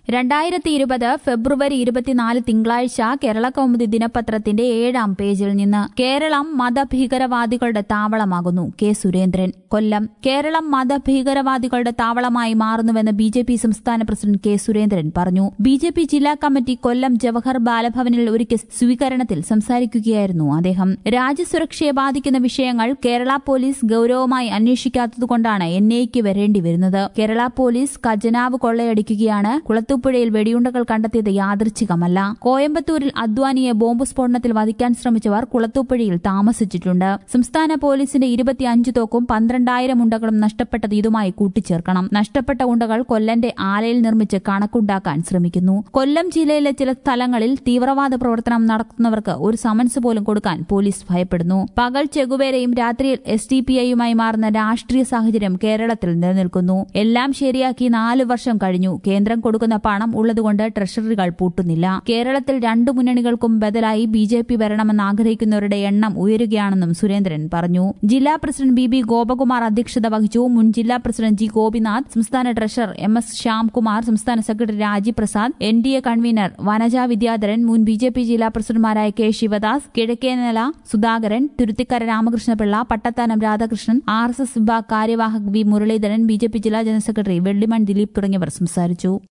രണ്ടായിരത്തി ഇരുപത് ഫെബ്രുവരി ഇരുപത്തിനാല് തിങ്കളാഴ്ച കേരള കൗമുദി ദിനപത്രത്തിന്റെ ഏഴാം പേജിൽ നിന്ന് കേരളം മതഭീകരവാദികളുടെ താവളമാകുന്നു കെ സുരേന്ദ്രൻ കൊല്ലം കേരളം മതഭീകരവാദികളുടെ താവളമായി മാറുന്നുവെന്ന് ബി ജെ പി സംസ്ഥാന പ്രസിഡന്റ് കെ സുരേന്ദ്രൻ പറഞ്ഞു ബി ജെ പി ജില്ലാ കമ്മിറ്റി കൊല്ലം ജവഹർ ബാലഭവനിൽ ഒരുക്കിയ സ്വീകരണത്തിൽ സംസാരിക്കുകയായിരുന്നു അദ്ദേഹം രാജ്യസുരക്ഷയെ ബാധിക്കുന്ന വിഷയങ്ങൾ കേരള പോലീസ് ഗൌരവമായി അന്വേഷിക്കാത്തതുകൊണ്ടാണ് എൻ ഐക്ക് വരേണ്ടി വരുന്നത് കേരള പോലീസ് ഖജനാവ് കൊള്ളയടിക്കുകയാണ് കുളത്തൂപ്പുഴയിൽ വെടിയുണ്ടകൾ കണ്ടെത്തിയത് യാദൃച്ഛികമല്ല കോയമ്പത്തൂരിൽ അദ്വാനിയെ ബോംബ് സ്ഫോടനത്തിൽ വധിക്കാൻ ശ്രമിച്ചവർ കുളത്തൂപ്പുഴയിൽ താമസിച്ചിട്ടുണ്ട് സംസ്ഥാന പോലീസിന്റെ ഇരുപത്തിയഞ്ച് തോക്കും പന്ത്രണ്ടായിരം ഉണ്ടകളും നഷ്ടപ്പെട്ടത് ഇതുമായി കൂട്ടിച്ചേർക്കണം നഷ്ടപ്പെട്ട ഉണ്ടകൾ കൊല്ലന്റെ ആലയിൽ നിർമ്മിച്ച് കണക്കുണ്ടാക്കാൻ ശ്രമിക്കുന്നു കൊല്ലം ജില്ലയിലെ ചില സ്ഥലങ്ങളിൽ തീവ്രവാദ പ്രവർത്തനം നടത്തുന്നവർക്ക് ഒരു സമൻസ് പോലും കൊടുക്കാൻ പോലീസ് ഭയപ്പെടുന്നു പകൽ ചെകുവേരയും രാത്രിയിൽ എസ് ഡി പി ഐയുമായി മാറുന്ന രാഷ്ട്രീയ സാഹചര്യം കേരളത്തിൽ നിലനിൽക്കുന്നു എല്ലാം ശരിയാക്കി നാലു വർഷം കഴിഞ്ഞു കേന്ദ്രം കൊടുക്കുന്ന പണം ഉള്ളതുകൊണ്ട് ട്രഷറികൾ പൂട്ടുന്നില്ല കേരളത്തിൽ രണ്ടു മുന്നണികൾക്കും ബദലായി ബി ജെ പി വരണമെന്ന് ആഗ്രഹിക്കുന്നവരുടെ എണ്ണം ഉയരുകയാണെന്നും സുരേന്ദ്രൻ പറഞ്ഞു ജില്ലാ പ്രസിഡന്റ് ബി ബി ഗോപകുമാർ അധ്യക്ഷത വഹിച്ചു മുൻ ജില്ലാ പ്രസിഡന്റ് ജി ഗോപിനാഥ് സംസ്ഥാന ട്രഷറർ എം എസ് ശ്യാംകുമാർ സംസ്ഥാന secretary Rajeev Prasad N D A convener Vanaja Vidyadharan മുൻ ബി ജെ പി ജില്ലാ പ്രസിഡന്റുമാരായ K Sivadas Kizhakkenala Sudhakaran Thuruthikkara Ramakrishnapillai Pattathanam Radhakrishnan R S S വിഭാഗ് കാര്യവാഹക് V Muraleedharan B J P ജില്ലാ ജനറൽ സെക്രട്ടറി വെള്ളിമൺ ദിലീപ് തുടങ്ങിയവർ സംസാരിച്ചു